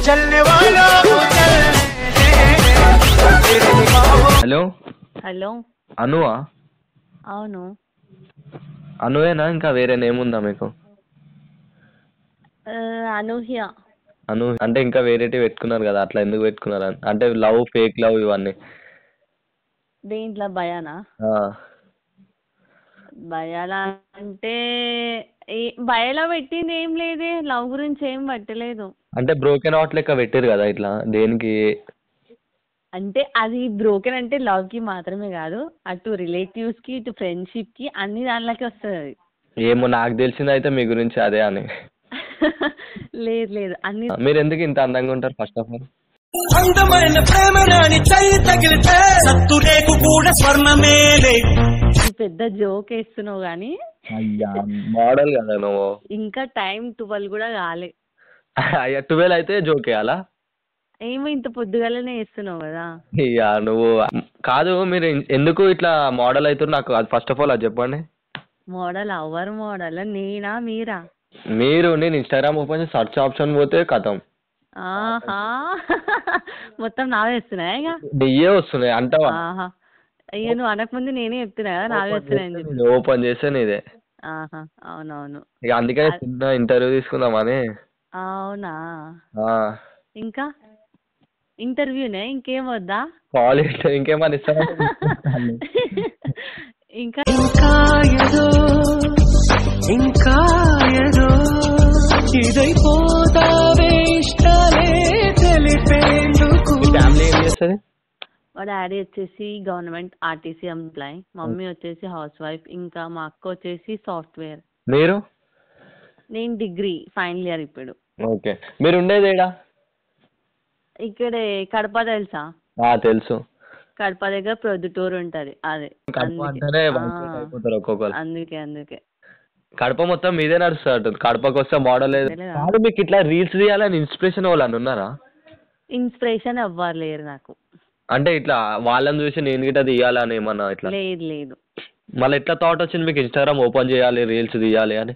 चलने वालों को चलने दे तेरे ख्वाबों హలో హలో అనువా అవును అనువేనా ఇంకా వేరే నేమ్ ఉందా మీకు ఆ, అనూహ్య అను అంటే ఇంకా వేరేటి పెట్టుకున్నారు కదా అట్లా ఎందుకు పెట్టుకున్నారు అని అంటే లవ్ ఫేక్ లవ్ ఇవన్నీ దేంట్లో భయానా ఆ. భయాల అంటే ఏ భయాలో పెట్టింది ఏం లేదే లవ్ గురించి ఏం పట్టలేదు అంటే బ్రోకెన్ అవుట్ లెక్క పెట్టారు కదా ఇట్లా దేనికి అంటే అది బ్రోకెన్ అంటే లవ్ కి మాత్రమే కాదు అటు రిలేటివ్స్ కి ఇటు ఫ్రెండ్షిప్ కి అన్ని దాంట్లోకి వస్తుంది అది ఏమో నాకు తెలిసింది అయితే మీ గురించి అదే అని లేదు లేదు అన్ని మీరు ఎందుకు ఇంత అందంగా ఉంటారు ఫస్ట్ ఆఫ్ ఆల్ అందమైన ప్రేమ రాణి చెయ్యి తగిలితే సత్తు రేకు కూడా స్వర్ణమేలే ఇది పెద్ద జోక్ వేస్తున్నావు కానీ అయ్యా మోడల్ కదా నువ్వు ఇంకా టైం ట్వెల్వ్ కూడా కాలే అయ్యా ట్వెల్వ్ అయితే జోక్ వేయాలా ఏమో ఇంత పొద్దుగాలనే వేస్తున్నావు కదా అయ్యా నువ్వు కాదు మీరు ఎందుకు ఇట్లా మోడల్ అవుతారు నాకు అది ఫస్ట్ ఆఫ్ ఆల్ అది చెప్పండి మోడల్ అవర్ మోడల్ నేనా మీరా మీరు నేను ఇన్స్టాగ్రామ్ ఓపెన్ చేసి సర్చ్ ఆప్షన్ పోతే కథం ఆహా మొత్తం నావే వస్తున్నాయా ఇక డిఏ వస్తున్నాయి అంటావా ఆహా అయ్యో నువ్వు అనకముందు నేనే చెప్తున్నా కదా నావే వస్తున్నాయని చెప్పి ఓపెన్ చేస్తే నీదే ఆహా అవునవును ఇక అందుకని చిన్న ఇంటర్వ్యూ తీసుకుందామని అవునా ఆ. ఇంకా ఇంటర్వ్యూనే ఇంకేం వద్దా కాలేజ్ ఇంకేమని ఇస్తారా ఇంకా ఇంకా ఏదో ఇంకా ఏదో ఇదైపోతావే ఇష్టాలే తెలిపేందుకు ఫ్యామిలీ ఏం చేస్తుంది మా డాడీ వచ్చేసి గవర్నమెంట్ ఆర్టీసీ ఎంప్లాయ్ మమ్మీ వచ్చేసి హౌస్ వైఫ్ ఇంకా మా అక్క వచ్చేసి సాఫ్ట్వేర్ మీరు నేను డిగ్రీ ఫైనల్ ఇయర్ ఇప్పుడు ఓకే మీరు ఉండేది ఏడా ఇక్కడే కడప తెలుసా ఆ, తెలుసు కడప దగ్గర ప్రొద్దుటూరు ఉంటది అదే కడప అందుకే అంటేనే ఆ, వైబ్రేట్ అయిపోతారు ఒక్కొక్కరు అందుకే అందుకే కడప మొత్తం మీదే నడుస్తుంది కడపకి వస్తే మోడల్ లేదు తెలియదా? కాదు మీకు ఇట్లా రీల్స్ తీయాలని ఇన్స్పిరేషన్ వాళ్ళు ఉన్నారా ఇన్స్పిరేషన్ ఎవ్వరు లేరు నాకు అంటే ఇట్లా వాళ్ళని చూసి నేను గిట్ట తీయాలని ఏమన్నా ఇట్లా లేదు లేదు మళ్ళీ ఎట్లా థాట్ వచ్చింది మీకు ఇన్స్టాగ్రామ్ ఓపెన్ చేయాలి రీల్స్ తీయాలి అని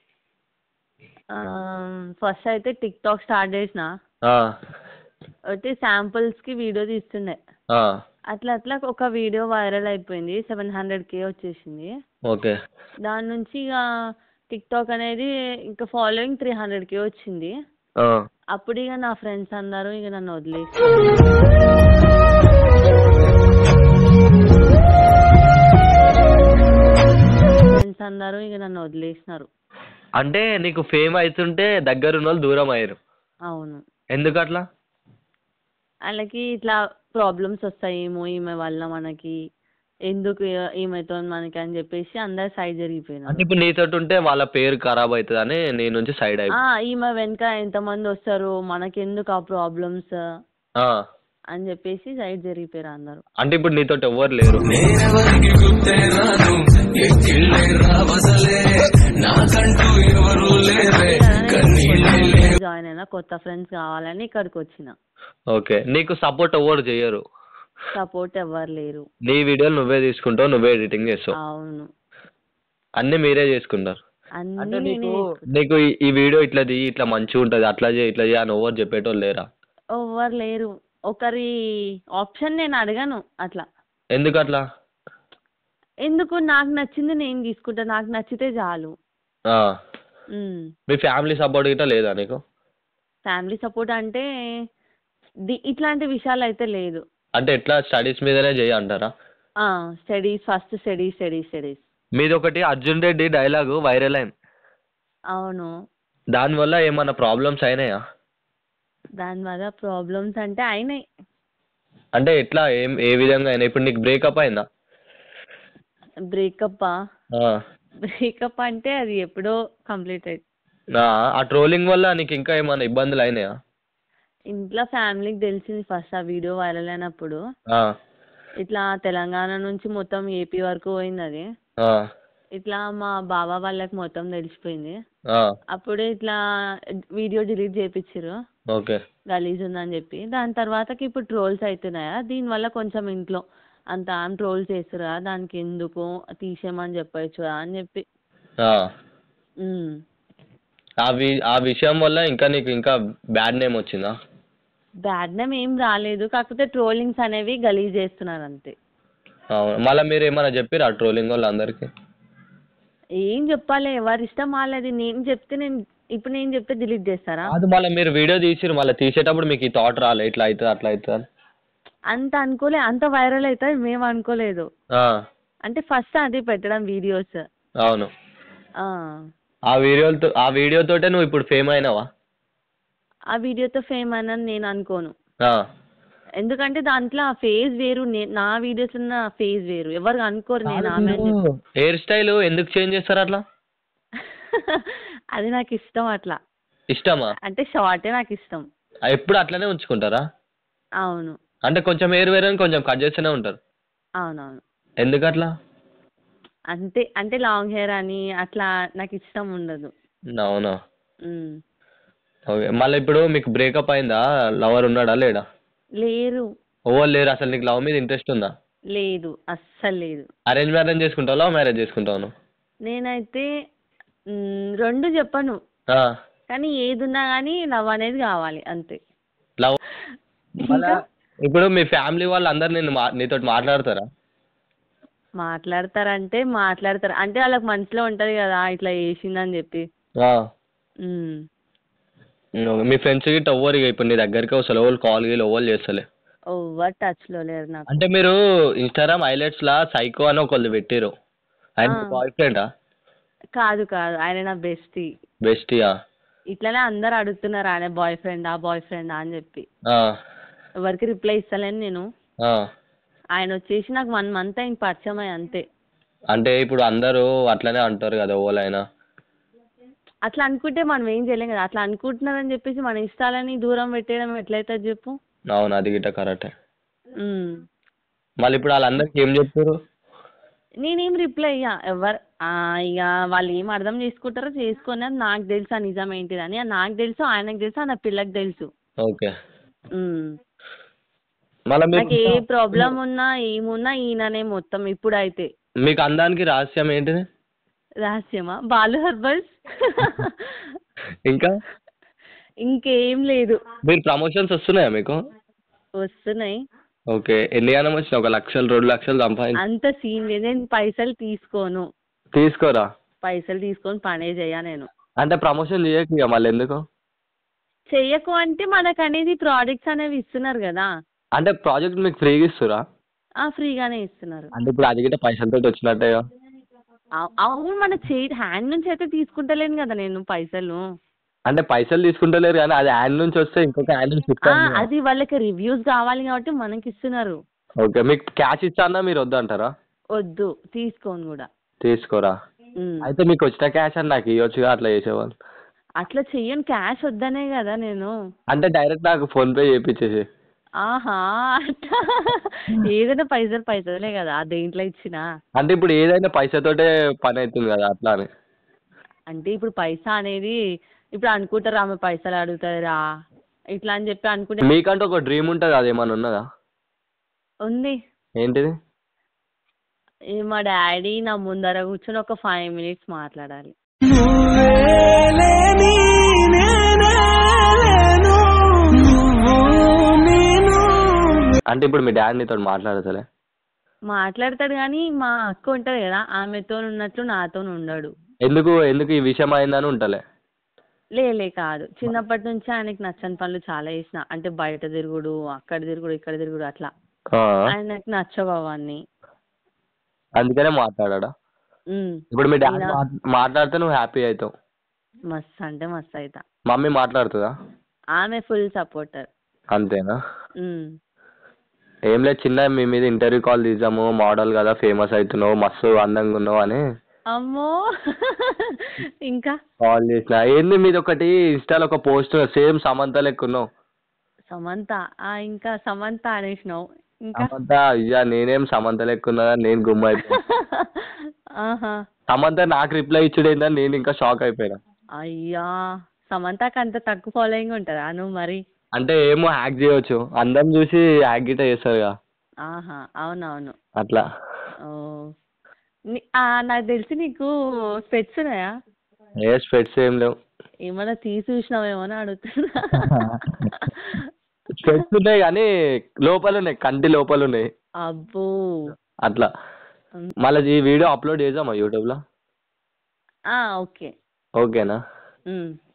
ఫస్ట్ అయితే టిక్ టాక్ స్టార్ట్ చేసిన ఆ, అయితే samples కి వీడియో తీస్తుండే ఆ, అట్లా అట్లా ఒక వీడియో వైరల్ అయిపోయింది సెవెన్ హండ్రెడ్ కే వచ్చేసింది ఓకే దాని నుంచి ఇక టిక్ టాక్ అనేది ఇంకా ఫాలోయింగ్ త్రీ హండ్రెడ్ కే వచ్చింది ఆ, అప్పుడు ఇక నా ఫ్రెండ్స్ అందరూ ఇక నన్ను వదిలేసి ఫ్రెండ్స్ అందరూ ఇక నన్ను వదిలేసినారు అంటే నీకు ఫేమ్ అవుతుంటే దగ్గర ఉన్న వాళ్ళు దూరం అయ్యారు అవును ఎందుకు అట్లా వాళ్ళకి ఇట్లా ప్రాబ్లమ్స్ వస్తాయేమో ఈమె వల్ల మనకి ఎందుకు ఈ- ఈమెతో మనకి అని చెప్పేసి అందరు సైడ్ జరిగిపోయినారు అంటే ఇప్పుడు నీతోటి ఉంటే వాళ్ళ పేరు ఖరాబ్ అవుతుంది అని నీ నుంచి సైడ్ ఆ, అయిపో ఈమె వెనక ఎంతమంది వస్తారు మనకెందుకు ఆ ప్రాబ్లమ్స్ ఆ, అని చెప్పేసి సైడ్ జరిగిపోయారు అందరూ అంటే ఇప్పుడు నీతోటి ఎవ్వరు లేరు జాయిన్ అయినా కొత్త ఫ్రెండ్స్ కావాలని ఇక్కడికి వచ్చిన ఓకే నీకు సపోర్ట్ ఎవ్వరు చేయరు సపోర్ట్ ఎవరు లేరు నీ వీడియోలు నువ్వే తీసుకుంటావు నువ్వే ఎడిటింగ్ చేస్తావు అవును అన్ని మీరే చేసుకుంటారు అంటే అన్ని నీకు నేనే నీకు ఈ- ఈ వీడియో ఇట్లా తీయి ఇట్లా మంచిగా ఉంటుంది అట్లా చేయి ఇట్లా చేయి అని ఎవరు చెప్పేటోళ్ళు లేరా ఎవరు లేరు ఒకరి ఆప్షన్ నేను అడగను అట్లా ఎందుకు అట్లా ఎందుకు నాకు నచ్చింది నేను తీసుకుంటా నాకు నచ్చితే చాలు ఆ, మీ ఫ్యామిలీ సపోర్ట్ గిట్లా లేదా నీకు ఫ్యామిలీ సపోర్ట్ అంటే ది- ఇట్లాంటి విషయాలు అయితే లేదు అంటే ఎట్లా స్టడీస్ మీదనే చేయి అంటారా studies first studies studies studies మీది ఒకటి అర్జున్ రెడ్డి డైలాగు వైరల్ అయింది అవును దానివల్ల ఏమన్నా ప్రాబ్లమ్స్ అయినాయా దానివల్ల ప్రాబ్లమ్స్ అంటే అయినాయి అంటే ఎట్లా ఏం ఏ విధంగా అయినా ఇప్పుడు నీకు బ్రేకప్ అయిందా బ్రేకప్ ఆ. బ్రేకప్ అంటే అది ఎప్పుడో కంప్లీట్ అయింది ఆ, ఆ ట్రోలింగ్ వల్ల నీకు ఇంకా ఏమైనా ఇబ్బందులు అయినాయా ఇంట్లో ఫ్యామిలీకి తెలిసింది ఫస్ట్ ఆ వీడియో వైరల్ అయినప్పుడు ఆ, ఇట్లా తెలంగాణ నుంచి మొత్తం ఏపీ వరకు పోయింది అది ఆ, ఇట్లా మా బావ వాళ్ళకి మొత్తం తెలిసిపోయింది ఆ, అప్పుడే ఇట్లా వీడియో డిలీట్ చేయించారు ఓకే గలీజ్ ఉందని చెప్పి దాని తర్వాతకి ఇప్పుడు ట్రోల్స్ అవుతున్నాయా దీనివల్ల కొంచెం ఇంట్లో అంత ఆమె ట్రోల్ చేస్తురా దానికి ఎందుకు తీసేయమని చెప్పొచ్చు అని చెప్పి ఆ. ఉమ్. ఆ వి ఆ విషయం వల్ల ఇంకా నీకు ఇంకా బ్యాడ్ నేమ్ వచ్చిందా బ్యాడ్ నేమ్ ఏం రాలేదు కాకపోతే ట్రోలింగ్స్ అనేవి గలీజ్ చేస్తున్నారు అంతే అవును మళ్ళీ మీరు ఏమైనా చెప్పిరా ట్రోలింగ్ వాళ్ళు అందరికి ఏం చెప్పాలి ఎవరి ఇష్టం వాళ్ళది నేను చెప్తే నేను ఇప్పుడు నేను చెప్తే డిలీట్ చేస్తారా అది మళ్ళీ మీరు వీడియో తీసిరు మళ్ళీ తీసేటప్పుడు మీకు ఈ థాట్ రాలే ఇట్లా అవుతుంది అట్లా అవుతుంది అని అంత అనుకోలే అంత వైరల్ అవుతుంది మేము అనుకోలేదు ఆ, అంటే ఫస్ట్ అది పెట్టడం వీడియోస్ అవును ఆ వీడియోతో ఆ వీడియోతోటే నువ్వు ఇప్పుడు ఫేమ్ అయినావా ఆ వీడియోతో ఫేమ్ అని నేను అనుకోను ఆ, ఎందుకంటే దాంట్లో ఆ ఫేజ్ వేరు నే- నా వీడియోస్ ఉన్న ఫేజ్ వేరు ఎవరు అనుకోరు నేను ఆమె అని చెప్పి. హెయిర్ స్టైల్ ఎందుకు చేంజ్ చేస్తారు అట్లా అది నాకు ఇష్టం అట్లా ఇష్టమా అంటే షార్టే నాకు ఇష్టం ఆ, ఎప్పుడు అట్లనే ఉంచుకుంటారా అవును అంటే కొంచెం హెయిర్ వేరే కొంచెం కట్ చేస్తూనే ఉంటారు అవునవును ఎందుకు అట్లా అంతే అంటే లాంగ్ హెయిర్ అని అట్లా నాకు ఇష్టం ఉండదు అవునా ఉమ్. ఓకే మళ్ళీ ఇప్పుడు మీకు బ్రేకప్ అయిందా లవర్ ఉన్నాడా లేడా లేరు ఓవర్ లేరు అసలు నీకు లవ్ మీద ఇంట్రెస్ట్ ఉందా లేదు అస్సలు లేదు అరేంజ్ మ్యారేజ్ చేసుకుంటావు లవ్ మ్యారేజ్ చేసుకుంటావు నువ్వు? నేనైతే మ్, రెండు చెప్పను ఆ కానీ ఏది ఉన్నా కానీ లవ్ అనేది కావాలి అంతే లవ్ ఇంకా ఇప్పుడు మీ ఫ్యామిలీ వాళ్ళు అందరు నేను మా నీతో మాట్లాడతారా మాట్లాడతారంటే మాట్లాడతారు అంటే వాళ్ళకి మనసులో ఉంటది కదా ఇట్లా చేసిందని చెప్పి ఆ. మ్. ఓకే. మీ ఫ్రెండ్స్ గిట్ట ఎవ్వరు ఇక ఇప్పుడు నీ దగ్గరికి వస్తారు ఎవరు కాల్ గీలు ఎవరు చేస్తలే ఎవ్వరు టచ్ లో లేరు నాకు అంటే మీరు ఇన్స్టాగ్రామ్ హైలైట్స్ లా సైకో అని ఒకళ్ళు పెట్టిరు ఆయన ఆ. బాయ్ ఫ్రెండా కాదు కాదు ఆయన నా బెస్టీ బెస్టియా ఇట్లనే అందరు అడుగుతున్నారు ఆయన బాయ్ ఫ్రెండా బాయ్ ఫ్రెండా అని చెప్పి ఎవరికి రిప్లై ఇస్తలేను నేను ఆయన వచ్చేసి నాకు వన్ మంత్ అయింది పరిచయం అయ్యి అంతే అంటే ఇప్పుడు అందరూ అట్లనే అంటారు కదా ఓలైనా అట్లా అనుకుంటే మనం ఏం చేయలేం కదా అట్లా అనుకుంటున్నారని చెప్పేసి మన ఇష్టాలని దూరం పెట్టేయడం ఎట్లయితుంది చెప్పు అవును అది గిట్ట కరెక్టే ఉమ్. మళ్ళీ ఇప్పుడు వాళ్ళందరికి ఏం చెప్తారు నేనేం రిప్లై అయ్యా ఎవరు ఆ, ఇక వాళ్ళు ఏం అర్థం చేసుకుంటారో చేసుకొని అది నాకు తెలుసు ఆ నిజం ఏంటిదని అది నాకు తెలుసు ఆయనకు తెలుసు ఆ నా పిల్లకి తెలుసు ఓకే ఉమ్. మళ్ళీ నాకు ఏ మీకు ప్రాబ్లం ఉన్నా ఏమున్నా ఈయననే మొత్తం ఇప్పుడైతే మీకు అందానికి రహస్యం ఏంటిది రహస్యమా బాలు హర్బల్స్ ఇంకా ఇంకేం లేదు మీరు ప్రమోషన్స్ వస్తున్నాయా మీకు వస్తున్నాయి ఓకే ఎన్ని గానం వచ్చినాయి ఒక లక్షలు రెండు లక్షలు సంపాదించి అంత సీన్ లేదు నేను పైసలు తీసుకోను తీసుకోరా పైసలు తీసుకొని పనే చేయ నేను అంటే ప్రమోషన్ చేయకు ఇక మళ్ళీ ఎందుకు చెయ్యకు అంటే మనకు అనేది ప్రోడక్ట్స్ అనేవి ఇస్తున్నారు కదా అంటే ప్రాజెక్ట్ మీకు ఫ్రీగా ఇస్తురా ఆ ఫ్రీగానే ఇస్తున్నారు అంటే ఇప్పుడు అది గిట్ట పైసలతో వచ్చినట్టే అవ్- అవును మన చేయి హ్యాండ్ నుంచి అయితే తీసుకుంటలేను కదా నేను పైసలు అంటే పైసలు తీసుకుంటలేరు కానీ అది హ్యాండ్ నుంచి వస్తే ఇంకొక హ్యాండ్ నుంచి ఆ, ఇస్తాను అది వాళ్ళకి రివ్యూస్ కావాలి కాబట్టి మనకి ఇస్తున్నారు ఓకే మీకు క్యాష్ ఇస్తానా మీరు వద్దంటారా వద్దు తీసుకోను కూడా తీసుకోరా ఉమ్. అయితే మీకు వచ్చిన క్యాష్ అని నాకు ఇవ్వచ్చుగా అట్లా చేసేవాళ్ళు అట్లా చెయ్యను క్యాష్ వద్దనే కదా నేను అంటే డైరెక్ట్ నాకు ఫోన్ పే చేయించేసి ఆహా అట్లా ఏదైనా పైసలు పైసలే కదా దేంట్లో ఇచ్చినా అంటే ఇప్పుడు ఏదైనా పైసతోటే పని అవుతుంది కదా అట్లా అని అంటే ఇప్పుడు పైసా అనేది ఇప్పుడు అనుకుంటారు ఆమె పైసలు అడుగుతారా ఇట్లా అని చెప్పి అనుకుంటే మీకంటూ ఒక డ్రీమ్ ఉంటుంది అది ఏమన్నా ఉన్నదా ఉంది ఏంటిది ఏ మా డాడీ నా ముందర కూర్చొని ఒక ఫైవ్ మినిట్స్ మాట్లాడాలి అంటే ఇప్పుడు మీ డాడీ నీతో మాట్లాడతలే మాట్లాడతాడు కానీ మా అక్క ఉంటది కదా ఆమెతో ఉన్నట్లు నాతో ఉండడు ఎందుకు ఎందుకు ఈ విషయం అయిందని ఉంటలే లేలే కాదు చిన్నప్పటి నుంచి ఆయనకి నచ్చని పనులు చాలా చేసిన అంటే బయట తిరుగుడు అక్కడ తిరుగుడు ఇక్కడ తిరుగుడు అట్లా ఆ, ఆయనకి నచ్చవు అవన్నీ అందుకనే మాట్లాడా ఉమ్. ఇప్పుడు మీ డాడీ ఇలా మాట్- మాట్లాడితే నువ్వు హ్యాపీ అవుతావు మస్తు అంటే మస్తు అవుతా మమ్మీ మాట్లాడుతుందా ఆమె ఫుల్ సపోర్టర్ అంతేనా ఏం లేదు చిన్న మీ మీద ఇంటర్వ్యూ కాల్ తీసాము మోడల్ కదా ఫేమస్ అవుతున్నావు మస్తు అందంగా ఉన్నావు అని అమ్మో ఇంకా కాల్ చేసిన ఏంది మీది ఒకటి ఇన్స్టాలో ఒక పోస్ట్ సేమ్ సమంత లెక్క ఉన్నావు సమంత ఆ ఇంకా సమంత అనేసినావు ఇంకా సమంత అయ్యా నేనేం సమంత లెక్క ఉన్నా నేను గుమ్మ అయిపోయినా ఆహా సమంత నాకు రిప్లై ఇచ్చుడు ఏందని నేను ఇంకా షాక్ అయిపోయినా అయ్యా సమంతకి అంత తక్కువ ఫాలోయింగ్ ఉంటుందా నువ్వు మరి అంటే ఏమో హ్యాక్ చేయవచ్చు అందరం చూసి హ్యాక్ గిట్ట చేస్తారుగా ఆహా అవునవును అట్లా ఓ ని- ఆ, నాకు తెలిసి నీకు స్పెట్స్ ఉన్నాయా ఏ స్పెట్స్ ఏం లేవు ఏమన్నా తీసి చూసినావేమో అని అడుగుతున్నా చెస్ట్ ఉన్నాయి కానీ లోపల ఉన్నాయి కంటి లోపల ఉన్నాయి అబ్బో అట్లా ఉమ్. మళ్ళీ ఈ వీడియో అప్లోడ్ చేద్దామా యూట్యూబ్లో ఆ, ఓకే ఓకేనా ఉమ్.